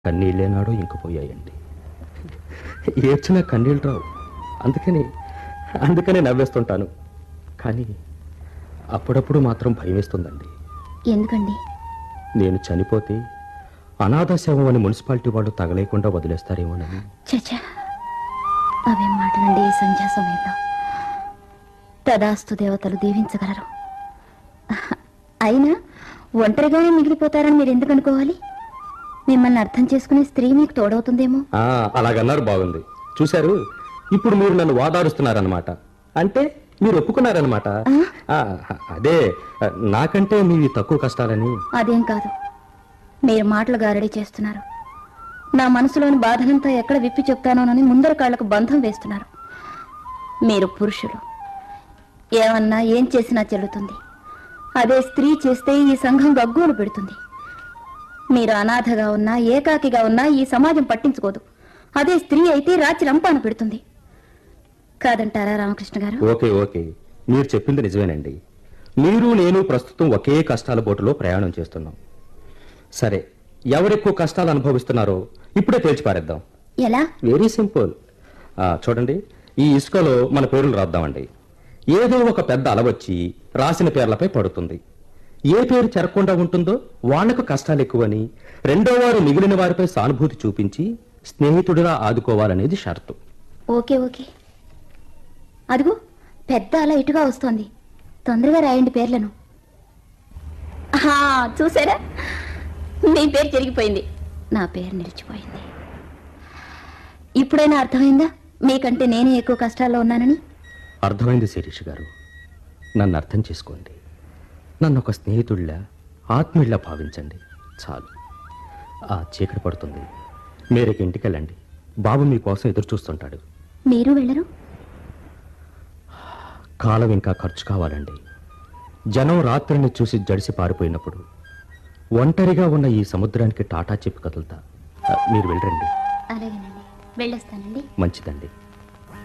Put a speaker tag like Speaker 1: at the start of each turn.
Speaker 1: కన్నీళ్ళేనాడో ఇంకిపోయాయండి ఏడ్చిన కన్నీళ్ళు రావు అందుకని అందుకనే నవ్వేస్తుంటాను కానీ అప్పుడప్పుడు మాత్రం భయం వేస్తుందండి
Speaker 2: ఎందుకండి
Speaker 1: నేను చనిపోతే అనాథ శవం అని మున్సిపాలిటీ వాళ్ళు తగలేకుండా వదిలేస్తారేమోనని
Speaker 2: చచ్చా అవేం మాటలండి ఈ సంధ్యా సమయంలో తదాస్తు దేవతలు దీవించగలరు అయినా ఒంటరిగానే మిగిలిపోతారని మీరు ఎందుకు అనుకోవాలి మిమ్మల్ని అర్థం చేసుకునే స్త్రీ మీకు తోడవుతుందేమో
Speaker 1: ఆ, అలాగన్నారు బాగుంది చూశారు ఇప్పుడు మీరు నన్ను వాదారుస్తున్నారనమాట అంటే మీరు ఒప్పుకున్నారనమాట ఆ, అదే నాకంటే మీవి తక్కువ కష్టాలని
Speaker 2: అదేం కాదు మీరు మాటలు గారడీ చేస్తున్నారు నా మనసులోని బాధనంతా ఎక్కడ విప్పి చెప్తానోనని ముందర కాళ్లకు బంధం వేస్తున్నారు మీరు పురుషులు ఏమన్నా ఏం చేసినా చెల్లుతుంది అదే స్త్రీ చేస్తే ఈ సంఘం గగ్గోలు పెడుతుంది మీరు అనాథగా ఉన్నా ఏకాకిగా ఉన్నా ఈ సమాజం పట్టించుకోదు అదే స్త్రీ అయితే రాత్రి రంపాన పెడుతుంది కాదంటారా రామకృష్ణ గారు
Speaker 1: ఓకే ఓకే మీరు చెప్పింది నిజమేనండి మీరు నేను ప్రస్తుతం ఒకే కష్టాల బోటులో ప్రయాణం చేస్తున్నాం సరే ఎవరెక్కువ కష్టాలు అనుభవిస్తున్నారో ఇప్పుడే తేల్చి పారేద్దాం
Speaker 2: ఎలా
Speaker 1: వెరీ సింపుల్ ఆ, చూడండి ఈ ఇసుకలో మన పేర్లు రాద్దామండి ఏదో ఒక పెద్ద అలవచ్చి రాసిన పేర్లపై పడుతుంది ఏ పేరు చెరకుండా ఉంటుందో వాళ్లకు కష్టాలు ఎక్కువని రెండో వారు మిగిలిన వారిపై సానుభూతి చూపించి స్నేహితుడిగా ఆదుకోవాలనేది షరతు
Speaker 2: ఓకే ఓకే అదిగో పెద్ద అలా ఇటుగా వస్తోంది తొందరగా రాయండి పేర్లను ఆహా, చూసారా మీ పేరు జరిగిపోయింది నా పేరు నిలిచిపోయింది ఇప్పుడైనా అర్థమైందా మీకంటే నేనే ఎక్కువ కష్టాల్లో ఉన్నానని
Speaker 1: అర్థమైంది శిరీష్ గారు నన్ను అర్థం చేసుకోండి నన్ను ఒక స్నేహితుడిలా ఆత్మీయుల్లా భావించండి చాలు ఆ చీకటి పడుతుంది మీరేకి ఇంటికి వెళ్ళండి బాబు మీకోసం ఎదురు చూస్తుంటాడు
Speaker 2: మీరు వెళ్ళరు
Speaker 1: కాలం ఇంకా ఖర్చు కావాలండి జనం రాత్రిని చూసి జడిసి పారిపోయినప్పుడు ఒంటరిగా ఉన్న ఈ సముద్రానికి టాటా చెప్పి కదులుతా ఆ, మీరు వెళ్ళరండి
Speaker 2: అలాగేనండి వెళ్ళొస్తానండి
Speaker 1: మంచిదండి